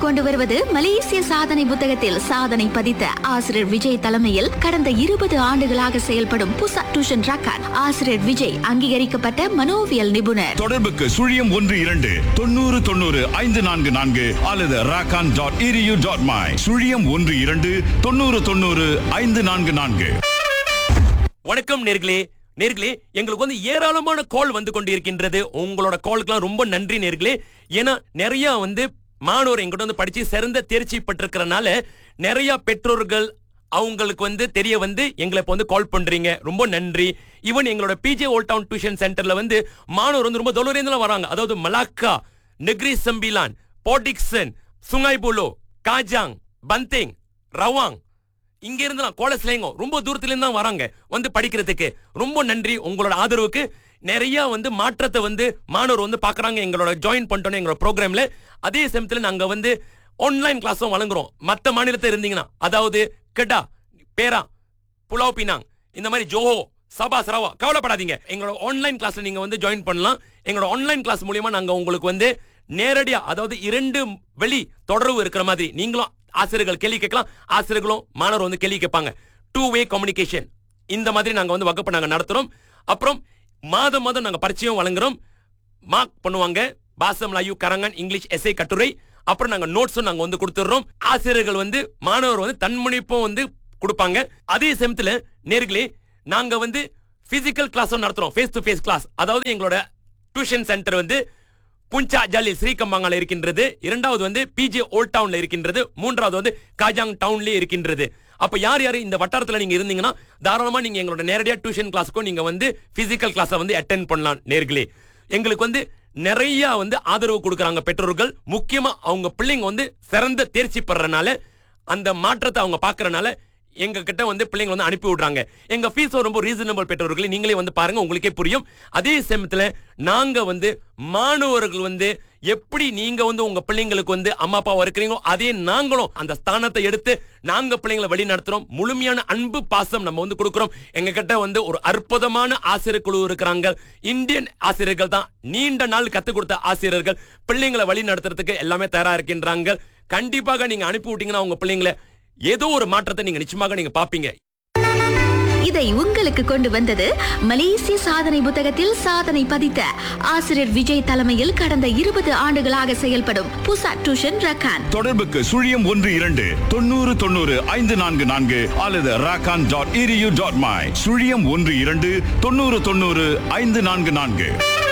கொண்டு வருவது மலேசிய சாதனை புத்தகத்தில் சாதனை பதித்த ஆசிரியர் விஜய் தலைமையில் கடந்த இருபது ஆண்டுகளாக செயல்படும் புசா டியூஷன் ரக்கான் ஆசிரியர் விஜய் அங்கீகரிக்கப்பட்ட மனோவியல் நிபுணர் தொடர்புக்கு சுழியம் ஒன்று இரண்டு தொண்ணூறு தொண்ணூறு ஐந்து நான்கு நான்கு அல்லது ராக்கான் டாட் இரியூ டாட் மை சுழியம் ஒன்று இரண்டு தொண்ணூறு தொண்ணூறு ஐந்து நான்கு நான்கு வணக்கம் நேர்களே நேர்களே எங்களுக்கு வந்து ஏராளமான கால் வந்து கொண்டிருக்கின்றது உங்களோட காலுக்கெல்லாம் ரொம்ப நன்றி நேர்களே ஏன்னா நிறைய வந்து மாணவர் எங்கிட்ட வந்து படிச்சு சிறந்த தேர்ச்சி பெற்றிருக்கிறனால நிறைய பெற்றோர்கள் அவங்களுக்கு வந்து தெரிய வந்து எங்களை இப்போ வந்து கால் பண்றீங்க ரொம்ப நன்றி ஈவன் எங்களோட பிஜே ஓல்ட் டவுன் டியூஷன் சென்டர்ல வந்து மாணவர் வந்து ரொம்ப தொலைலேருந்து வராங்க அதாவது Melaka Negeri Sembilan Port Dickson Sungai Buloh Kajang Banting Rawang இங்க இருந்து நான் கோலஸ்லேங்கோ ரொம்ப தூரத்துல இருந்து தான் வராங்க வந்து படிக்கிறதுக்கு ரொம்ப நன்றி உங்களோட ஆதரவுக்கு நிறைய வந்து மாற்றத்தை வந்து மாணவர் வந்து பாக்குறாங்க எங்களோட ஜாயின் பண்ணிட்டோம் எங்களோட ப்ரோக்ராம்ல அதே சமயத்துல நாங்க வந்து ஆன்லைன் கிளாஸும் வழங்குறோம் மத்த மாநிலத்தை இருந்தீங்கன்னா அதாவது கெடா பேரா புலாவ் பினாங் இந்த மாதிரி ஜோஹோ சபா சரவா கவலைப்படாதீங்க எங்களோட ஆன்லைன் கிளாஸ்ல நீங்க வந்து ஜாயின் பண்ணலாம் எங்களோட ஆன்லைன் கிளாஸ் மூலியமா நாங்க உங்களுக்கு வந்து நேரடியா அதாவது இரண்டு வெளி தொடர்பு இருக்கிற மாதிரி நீங்களும் ஆசிரியர்கள் கேள்வி கேட்கலாம் ஆசிரியர்களும் மாணவர் வந்து கேள்வி கேட்பாங்க டூ வே கம்யூனிகேஷன் இந்த மாதிரி நாங்க வந்து வகுப்பு நாங்க நடத்துறோம் அப்புறம் மாதம் மாதம் நாங்க பரிச்சயம் வழங்குறோம் மார்க் பண்ணுவாங்க பாசம் லாயு கரங்கன் இங்கிலீஷ் எஸ்ஐ கட்டுரை அப்புறம் நாங்க நோட்ஸும் நாங்க வந்து கொடுத்துடுறோம் ஆசிரியர்கள் வந்து மாணவர் வந்து தன்முனைப்பும் வந்து கொடுப்பாங்க அதே சமயத்துல நேர்களே நாங்க வந்து பிசிக்கல் கிளாஸும் நடத்துறோம் ஃபேஸ் டு ஃபேஸ் கிளாஸ் அதாவது எங்களோட டியூஷன் சென்டர் வந்து புஞ்சா ஜாலி ஸ்ரீகம்பாங்கால இருக்கின்றது இரண்டாவது வந்து பிஜே ஓல்ட் டவுன்ல இருக்கின்றது மூன்றாவது வந்து காஜாங் டவுன்லயே இருக்கின்றது அப்ப யார் யார் இந்த வட்டாரத்துல நீங்க இருந்தீங்கன்னா தாராளமா நீங்க எங்களோட நேரடியா டியூஷன் கிளாஸ்க்கும் நீங்க வந்து பிசிக்கல் கிளாஸை வந்து அட்டென்ட் பண்ணலாம் நேர்களே எங்களுக்கு வந்து நிறைய வந்து ஆதரவு கொடுக்கறாங்க பெற்றோர்கள் முக்கியமா அவங்க பிள்ளைங்க வந்து சிறந்த தேர்ச்சி பெறறனால அந்த மாற்றத்தை அவங்க பாக்குறனால எங்க கிட்ட வந்து பிள்ளைங்க வந்து அனுப்பி விடுறாங்க எங்க ஃபீஸ் ரொம்ப ரீசனபிள் பெற்றோர்களே நீங்களே வந்து பாருங்க உங்களுக்கே புரியும் அதே சமயத்துல நாங்க வந்து மாணவர்கள் வந்து எப்படி நீங்க வந்து உங்க பிள்ளைங்களுக்கு வந்து அம்மா அப்பாவா இருக்கிறீங்களோ அதே நாங்களும் அந்த ஸ்தானத்தை எடுத்து நாங்க பிள்ளைங்களை வழி நடத்துறோம் முழுமையான அன்பு பாசம் நம்ம வந்து கொடுக்கிறோம் எங்க கிட்ட வந்து ஒரு அற்புதமான ஆசிரியர் குழு இருக்கிறாங்க இந்தியன் ஆசிரியர்கள் தான் நீண்ட நாள் கத்துக் கொடுத்த ஆசிரியர்கள் பிள்ளைங்களை வழி நடத்துறதுக்கு எல்லாமே தயாரா இருக்கின்றாங்க கண்டிப்பாக நீங்க அனுப்பி விட்டீங்கன்னா உங்க பிள்ளைங்களை ஏதோ ஒரு மாற்றத்தை நீங்க நிச்சயமாக நீங்க பாப்பீங்க இதை உங்களுக்கு கொண்டு வந்தது மலேசிய சாதனை புத்தகத்தில் சாதனை பதித்த ஆசிரியர் விஜய் தலைமையில் கடந்த இருபது ஆண்டுகளாக செயல்படும் புசா டியூஷன் ரக்கான் தொடர்புக்கு சுழியம் ஒன்று இரண்டு தொண்ணூறு தொண்ணூறு ஐந்து நான்கு நான்கு அல்லது ராக்கான் டாட் இரியூ டாட் மை சுழியம் ஒன்று இரண்டு தொண்ணூறு தொண்ணூறு ஐந்து நான்கு நான்கு